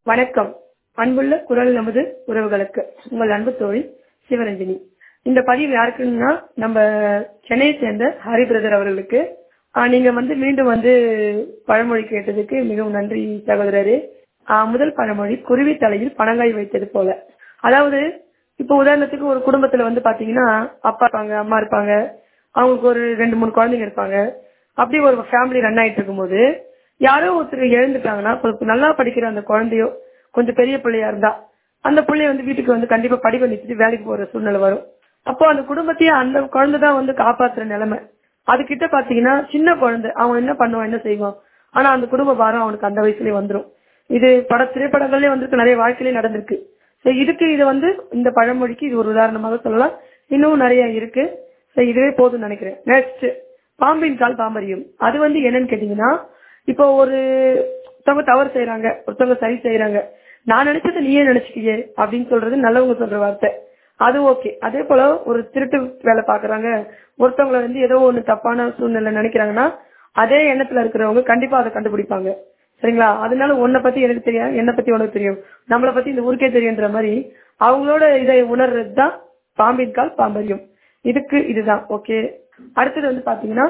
வணக்கம் அன்புள்ள குரல் நமது உறவுகளுக்கு உங்கள் அன்பு தோழி சிவரஞ்சனி இந்த பதிவு யாருக்குன்னா நம்ம சென்னையை சேர்ந்த ஹரி பிரதர் அவர்களுக்கு ஆஹ் நீங்க வந்து மீண்டும் வந்து பழமொழி கேட்டதுக்கு மிகவும் நன்றி சகோதரரே ஆஹ் முதல் பழமொழி குருவி தலையில் பனங்காய் வைத்தது போல அதாவது இப்போ உதாரணத்துக்கு ஒரு குடும்பத்துல வந்து பாத்தீங்கன்னா அப்பா இருப்பாங்க அம்மா இருப்பாங்க அவங்களுக்கு ஒரு ரெண்டு மூணு குழந்தைங்க இருப்பாங்க அப்படி ஒரு ஃபேமிலி ரன் ஆயிட்டு இருக்கும்போது யாரோ ஒருத்தர் எழுந்துட்டாங்கன்னா கொஞ்சம் நல்லா படிக்கிற அந்த குழந்தையோ கொஞ்சம் பெரிய பிள்ளையா இருந்தா அந்த பிள்ளைய வந்து வீட்டுக்கு வந்து கண்டிப்பா படிப்பை நிறுத்திட்டு வேலைக்கு போற சூழ்நிலை வரும் அப்போ அந்த குடும்பத்தையே அந்த குழந்தை தான் வந்து காப்பாத்துற நிலைமை அது கிட்ட பாத்தீங்கன்னா சின்ன குழந்தை அவன் என்ன பண்ணுவான் என்ன செய்வான் ஆனா அந்த குடும்ப பாரம் அவனுக்கு அந்த வயசுலயே வந்துரும் இது பட திரைப்படங்கள்லயே வந்திருக்கு நிறைய வாழ்க்கையிலே நடந்திருக்கு சோ இதுக்கு இது வந்து இந்த பழமொழிக்கு இது ஒரு உதாரணமாக சொல்லலாம் இன்னும் நிறைய இருக்கு சோ இதுவே போதும்னு நினைக்கிறேன் நெக்ஸ்ட் பாம்பின் கால் பாம்பரியும் அது வந்து என்னன்னு கேட்டீங்கன்னா இப்போ ஒரு ஒருத்தவங்க தவறு செய்யறாங்க ஒருத்தவங்க சரி செய்யறாங்க நான் நினைச்சதை நீயே நினைச்சுக்கியே அப்படின்னு சொல்றது நல்லவங்க சொல்ற வார்த்தை அது ஓகே அதே போல ஒரு திருட்டு வேலை பாக்குறாங்க ஒருத்தவங்களை வந்து ஏதோ ஒண்ணு தப்பான சூழ்நிலை நினைக்கிறாங்கன்னா அதே எண்ணத்துல இருக்கிறவங்க கண்டிப்பா அதை கண்டுபிடிப்பாங்க சரிங்களா அதனால உன்னை பத்தி எனக்கு தெரியாது என்னை பத்தி உனக்கு தெரியும் நம்மளை பத்தி இந்த ஊருக்கே தெரியுன்ற மாதிரி அவங்களோட இதை உணர்றது தான் பாம்பின் கால் பாம்பரியம் இதுக்கு இதுதான் ஓகே அடுத்தது வந்து பாத்தீங்கன்னா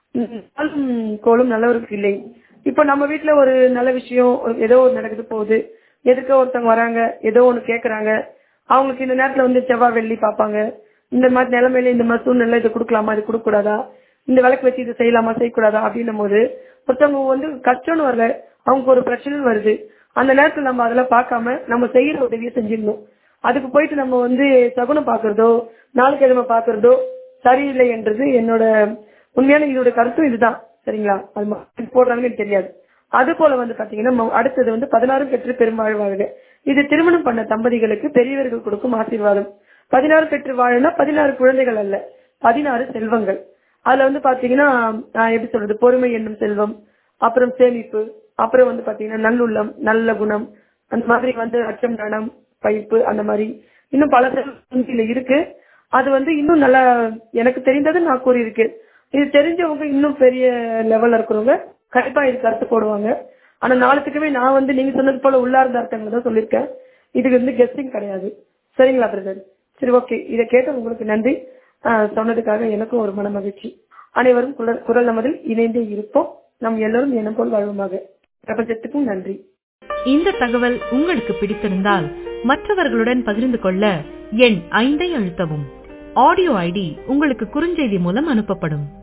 நாளும் கோலும் நல்லவருக்கு இல்லை இப்போ நம்ம வீட்டுல ஒரு நல்ல விஷயம் ஒரு- ஏதோ ஒரு நடக்குது போகுது எதுக்க ஒருத்தவங்க வராங்க ஏதோ ஒண்ணு கேக்குறாங்க அவங்களுக்கு இந்த நேரத்துல வந்து செவ்வாய் வெள்ளி பார்ப்பாங்க இந்த மாதிரி நிலைமையில இந்த மாதிரி சூழ்நிலை இது கொடுக்கலாமா இது கொடுக்க கூடாதா இந்த விளக்கு வச்சு இது செய்யலாமா செய்யக்கூடாதா அப்படின்னும் போது ஒருத்தவங்க வந்து கஷ்டம்னு வரல அவங்க ஒரு பிரச்சனைன்னு வருது அந்த நேரத்துல நம்ம அதெல்லாம் பார்க்காம நம்ம செய்யற உதவியை செஞ்சிடணும் அதுக்கு போயிட்டு நம்ம வந்து சகுனம் பாக்குறதோ நாளுக்கிழமை பாக்குறதோ சரியில்லை என்றது என்னோட உண்மையான இதோட கருத்தும் இதுதான் சரிங்களா அது மக்கள் போடுறாங்கன்னு எனக்கு தெரியாது அது போல வந்து பாத்தீங்கன்னா ம- அடுத்தது வந்து பதினாறு பெற்று பெரும்பாழ் வாழ்க இது திருமணம் பண்ண தம்பதிகளுக்கு பெரியவர்கள் கொடுக்கும் ஆசீர்வாதம் பதினாறு பெற்று வாழனா பதினாறு குழந்தைகள் அல்ல பதினாறு செல்வங்கள் அதுல வந்து பாத்தீங்கன்னா ஆஹ் எப்படி சொல்றது பொறுமை என்னும் செல்வம் அப்புறம் சேமிப்பு அப்புறம் வந்து பாத்தீங்கன்னா நல்லுள்ளம் நல்ல குணம் அந்த மாதிரி வந்து அச்சம் நடம் பயிர்ப்பு அந்த மாதிரி இன்னும் பல செல்வம் இதுல இருக்கு அது வந்து இன்னும் நல்லா எனக்கு தெரிந்தது நான் கூறியிருக்கேன் இது தெரிஞ்சவங்க இன்னும் பெரிய லெவல்ல இருக்கிறவங்க கண்டிப்பா இது கருத்து போடுவாங்க ஆனா நாளுக்குமே நான் வந்து நீங்க சொன்னது போல உள்ளார்ந்த அர்த்தங்கள் தான் சொல்லியிருக்கேன் இதுக்கு வந்து கெஸ்டிங் கிடையாது சரிங்களா பிரதர் சரி ஓகே இதை கேட்ட உங்களுக்கு நன்றி ஆஹ் சொன்னதுக்காக எனக்கும் ஒரு மன மகிழ்ச்சி அனைவரும் குரல் குரல் நமதில் இணைந்தே இருப்போம் நம் எல்லோரும் எண்ணம் போல் வாழ்வுமாக பிரபஞ்சத்துக்கும் நன்றி இந்த தகவல் உங்களுக்கு பிடித்திருந்தால் மற்றவர்களுடன் பகிர்ந்து கொள்ள எண் ஐந்தை அழுத்தவும் ஆடியோ ஐடி உங்களுக்கு குறுஞ்செய்தி மூலம் அனுப்பப்படும்